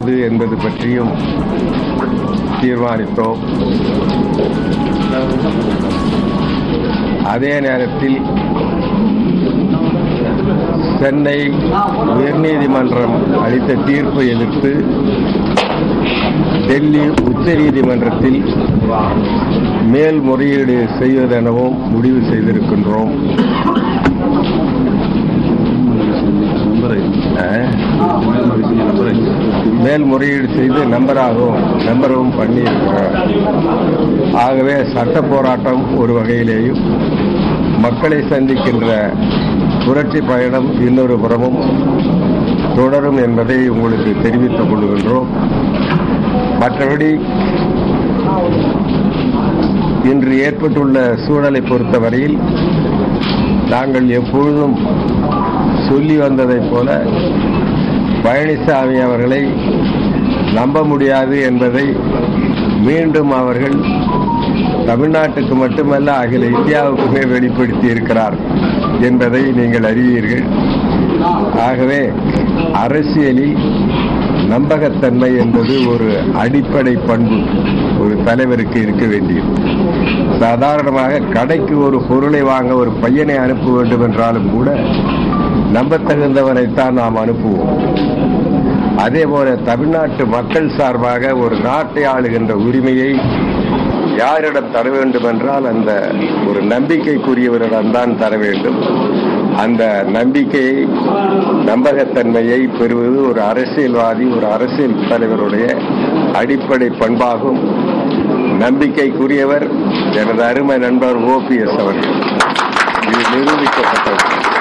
என்பது பற்றியும் தீர்மானித்தோம் அதே நேரத்தில் சென்னை உயர்நீதிமன்றம் அளித்த தீர்ப்பை எதிர்த்து டெல்லி உச்சநீதிமன்றத்தில் மேல்முறையீடு செய்வதெனவும் முடிவு செய்திருக்கின்றோம் அஹ், மேல்முறையீடு செய்து நம்பராகவும் நம்பரவும் பண்ணியிருக்கிறோம் ஆகவே சட்ட போராட்டம் ஒரு வகையிலேயும் மக்களை சந்திக்கின்ற புரட்சி பயணம் இன்னொரு புறமும் தொடரும் என்பதை உங்களுக்கு தெரிவித்துக் கொள்கின்றோம் மற்றபடி இன்று ஏற்பட்டுள்ள சூழலை பொறுத்தவரையில் நாங்கள் எப்பொழுதும் சொல்லி வந்ததைப் போல பழனிசாமி அவர்களை நம்ப முடியாது என்பதை மீண்டும் அவர்கள் தமிழ்நாட்டுக்கு மட்டுமல்ல அகில இந்தியாவுக்குமே வெளிப்படுத்தி இருக்கிறார் என்பதை நீங்கள் அறிவீர்கள் ஆகவே அரசியலில் நம்பகத்தன்மை என்பது ஒரு அடிப்படை பண்பு ஒரு தலைவருக்கு இருக்க வேண்டியது சாதாரணமாக கடைக்கு ஒரு பொருளை வாங்க ஒரு பையனை அனுப்ப வேண்டும் என்றாலும் கூட நம்பத்தகுந்தவனைத்தான் நாம் அனுப்புவோம் அதே போல தமிழ்நாட்டு மக்கள் சார்பாக ஒரு நாட்டை ஆளுகின்ற உரிமையை யாரிடம் தர வேண்டும் என்றால் அந்த ஒரு நம்பிக்கைக்குரியவரிடம் தான் தர வேண்டும் அந்த நம்பிக்கையை நம்பகத்தன்மையை பெறுவது ஒரு அரசியல்வாதி ஒரு அரசியல் தலைவருடைய அடிப்படை பண்பாகும் நம்பிக்கைக்குரியவர் எனது அருமை நண்பர் ஓபிஎஸ் அவர்கள் இது நிரூபிக்கப்பட்டது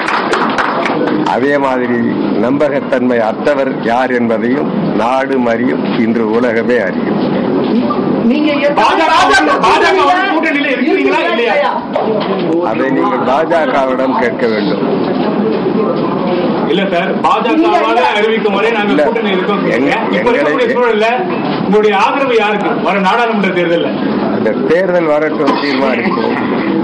அதே மாதிரி நம்பகத்தன்மை அற்றவர் யார் என்பதையும் நாடு அறியும் இன்று உலகமே அறியும் நீங்க பாஜக பாஜக வந்து கூட்டணியில இருக்கிறீங்களா இல்லையா அதை நீங்கள் பாஜகவிடம் கேட்க வேண்டும் இல்ல சார் பாஜகவால அறிவிக்கும் வரை நாங்க இல்ல. கூட்டணி இருக்கோம் எங்க- இப்ப இருக்கக்கூடிய எங்களை- சூழல்ல உங்களுடைய ஆதரவு யாருக்கு வர நாடாளுமன்ற தேர்தல்ல அந்த தேர்தல் வரட்டும் தீர்மானிப்போம்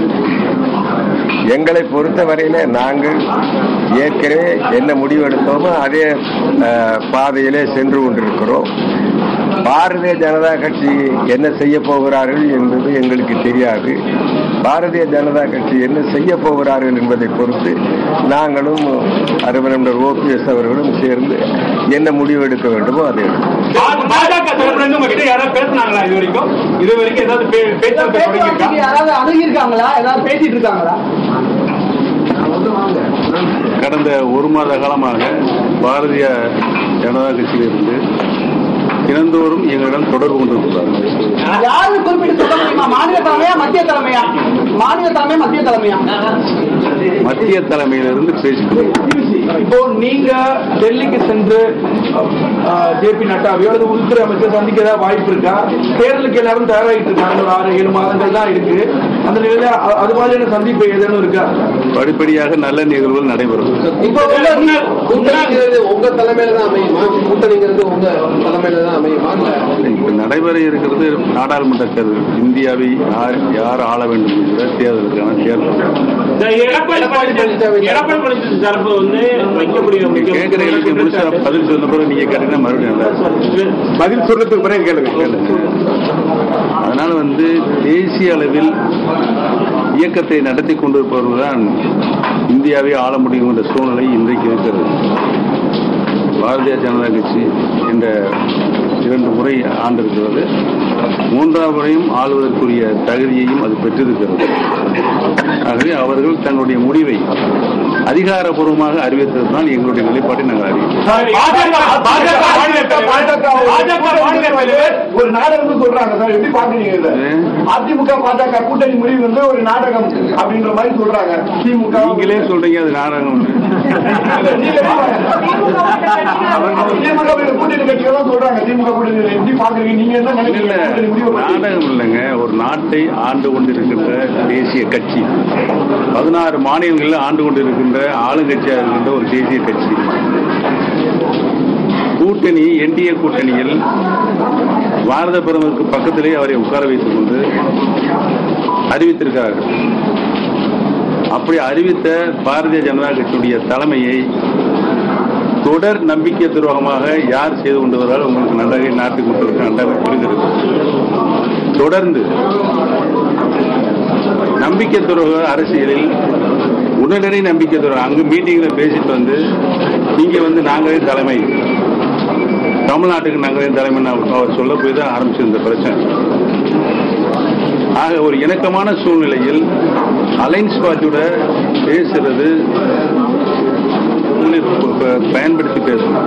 எங்களை பொறுத்தவரையில நாங்கள் ஏற்கனவே என்ன முடிவெடுத்தோமோ அதே அஹ், பாதையிலே சென்று கொண்டிருக்கிறோம் பாரதிய ஜனதா கட்சி என்ன செய்ய போகிறார்கள் என்பது எங்களுக்கு தெரியாது பாரதிய ஜனதா கட்சி என்ன செய்ய போகிறார்கள் என்பதை பொறுத்து நாங்களும் அருமநம்பர் ஓபிஎஸ் அவர்களும் சேர்ந்து என்ன முடிவெடுக்க வேண்டுமோ அதை எடுப்போம். பா- பாஜக தரப்புல இருந்து உங்ககிட்ட யாராவது பேசுனாங்களா இது வரைக்கும் இது வரைக்கும் ஏதாவது பே- பேச்சுவார்த்தை பேச்சுவார்த்தைக்கு தொடங்கியிருக்கா யாராவது அணுகியிருக்காங்களா ஏதாவது பேசிட்டு இருக்காங்களா கடந்த ஒரு மாத காலமாக பாரதிய ஜனதா கட்சியிலிருந்து தினந்தோறும் எங்களிடம் தொடர்பு கொண்டிருக்கிறார்கள் யாரு குறிப்பிட்டு சொல்ல முடியுமா மாநில தலைமையா மத்திய தலைமையா மாநில தலைமையா மத்திய தலைமையா மத்திய தலைமையிலிருந்து பேசிக்கொண்டு இப்போ நீங்க டெல்லிக்கு சென்று ஜே பி நட்டாவையோ அல்லது உள்துறை அமைச்சர் சந்திக்க ஏதாவது வாய்ப்பு இருக்கா தேர்தலுக்கு எல்லாரும் தயாராகிட்டு இருக்காங்க ஒரு ஆறு ஏழு மாதங்கள் தான் இருக்கு அந்த நிலையில அ- அது மாதிரியான சந்திப்பு ஏதேனும் இருக்கா படிப்படியாக நல்ல நிகழ்வுகள் நடைபெறும் இப்போ உங்க கூட்டணிங்கிறது உங்க தலைமையில தான் அமையுமா கூட்டணிங்கிறது உங்க தலைமையில தான் அமையுமா இல்ல இப்ப நடைபெற இருக்கிறது நாடாளுமன்ற தேர்தல் இந்தியாவை யார் யார் ஆள வேண்டும் என்கிற தேர்தலுக்கான தேர்தல் எடப்பாடி பழனிசாமி எடப்பாடி பழனிசாமி தரப்பு வந்து வைக்கக்கூடிய நீங்க கேட்கிற கேள்விக்கு முழுசா பதில் சொன்ன பிறகு நீங்க கேட்டீங்கன்னா மறுபடியும் நல்லா பதில் சொல்றதுக்கு பிறகு கேளுங்க கேளுங்க. அதனால வந்து தேசிய அளவில் இயக்கத்தை நடத்தி கொண்டிருப்பவர்கள்தான் இந்தியாவை ஆள முடியும் என்ற சூழ்நிலை இன்றைக்கு இருக்கிறது பாரதிய ஜனதா கட்சி என்ற இரண்டு முறை ஆண்டிருக்கிறது மூன்றாம் முறையும் ஆளுவதற்குரிய தகுதியையும் அது பெற்றிருக்கிறது ஆகவே அவர்கள் தங்களுடைய முடிவை அதிகாரப்பூர்வமாக அறிவித்ததுதான் எங்களுடைய நிலைப்பாட்டை நாங்கள் அறிவிக்கிறோம் பாஜக பாஜக மாநில தலைவர் பாஜக மாநில தலைவர் ஒரு நாடகம் சொல்றாங்க சார் எப்படி பாக்குறீங்க இதை அதிமுக பாஜக கூட்டணி முடிவு வந்து ஒரு நாடகம் அப்படின்ற மாதிரி சொல்றாங்க திமுக நீங்களே சொல்றீங்க அது நாடகம் நீங்க எப்படி பாக்குறீங்க? திமுக வுடைய கூட்டணி கட்சிகள் தான் சொல்றாங்க திமுக கூட்டணி எப்படி பாக்குறீங்க நீங்க என்ன இல்ல நினைக்கிறீங்க கூட்டணி முடிவு பத்தி? நாடகம் இல்லைங்க ஒரு நாட்டை ஆண்டு கொண்டிருக்கின்ற தேசிய கட்சி பதினாறு மாநிலங்களில் ஆண்டு கொண்டிருக்கின்ற ஆளுங்கட்சியாக இருக்கின்ற ஒரு தேசிய கட்சி கூட்டணி என்டிஏ கூட்டணியில் பாரத பிரதமருக்கு பக்கத்திலே அவரை உட்கார வைத்துக் கொண்டு அறிவித்திருக்கிறார்கள் அப்படி அறிவித்த பாரதிய ஜனதா கட்சியுடைய தலைமையை தொடர் நம்பிக்கை துரோகமாக யார் செய்து கொண்டு வரால் உங்களுக்கு நன்றாக நாட்டு மக்களுக்கு நன்றாக புரிகிறது தொடர்ந்து நம்பிக்கை துரோக அரசியலில் உடனடி நம்பிக்கை துரோகம் அங்கு மீட்டிங்ல பேசிட்டு வந்து இங்க வந்து நாங்களே தலைமை தமிழ்நாட்டுக்கு நாங்களே தலைமை அவர் சொல்ல போய் தான் ஆரம்பிச்சு இந்த பிரச்சனை ஆக ஒரு இணக்கமான சூழ்நிலையில் அலைன்ஸ் பார்ட்டியோட பேசுறது உங்களை ப- ப- பயன்படுத்தி பேசணும்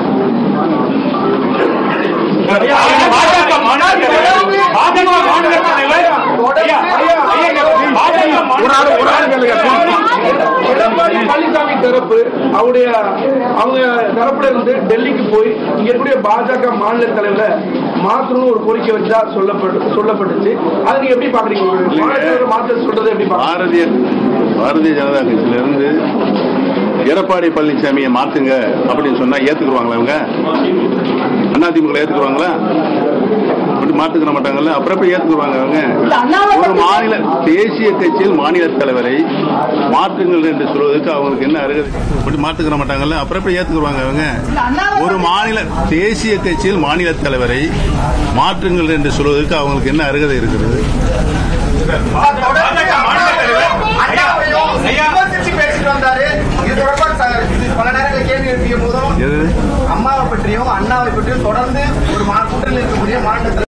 பாஜக மாநில தலைவர் பாஜக மாநில தலைவர் ஐயா, ஐயா, ஐயா, பாஜக மாநில எடப்பாடி பழனிசாமி தரப்பு அவருடைய அவங்க தரப்புல இருந்து டெல்லிக்கு போய் இங்க இருக்கக்கூடிய பாஜக மாநில தலைவரை மாற்றணும் ஒரு கோரிக்கை வச்சா சொல்லப்பட்டு சொல்லப்பட்டுச்சு அதை நீங்க எப்படி பாக்குறீங்க ஒரு மாநில தலைவரை மாற்ற சொல்றதை எப்படி பாக்குறீங்க பாரதிய பாரதிய ஜனதா கட்சியிலிருந்து எடப்பாடி பழனிசாமியை மாத்துங்க அப்படின்னு சொன்னா ஏத்துக்குருவாங்களா அவங்க அதிமுக ஏத்துக்குவாங்களா அப்படி மாத்துக்கிற மாட்டாங்கல்ல அப்புறம் எப்படி ஏத்துக்குவாங்க அவங்க ஒரு மாநில தேசிய கட்சியில் மாநில தலைவரை மாற்றுங்கள் என்று சொல்வதற்கு அவங்களுக்கு என்ன அருகதை அப்படி மாத்துக்கிற மாட்டாங்கல்ல அப்புறம் எப்படி ஏத்துக்குவாங்க அவங்க ஒரு மாநில தேசிய கட்சியில் மாநில தலைவரை மாற்றுங்கள் என்று சொல்வதற்கு அவங்களுக்கு என்ன அருகதை இருக்கிறது பாஜக மாநில தலைவர் ஐயா, ஐயா, பேசிட்டு வந்தாரு இது தொடர்பா ச- இது பல நேரங்கள் கேள்வி எழுப்பிய போதும் எது அம்மாவை பற்றியும் அண்ணாவை பற்றியும் தொடர்ந்து ஒரு மா- கூட்டணியில் இருக்கக்கூடிய மாநில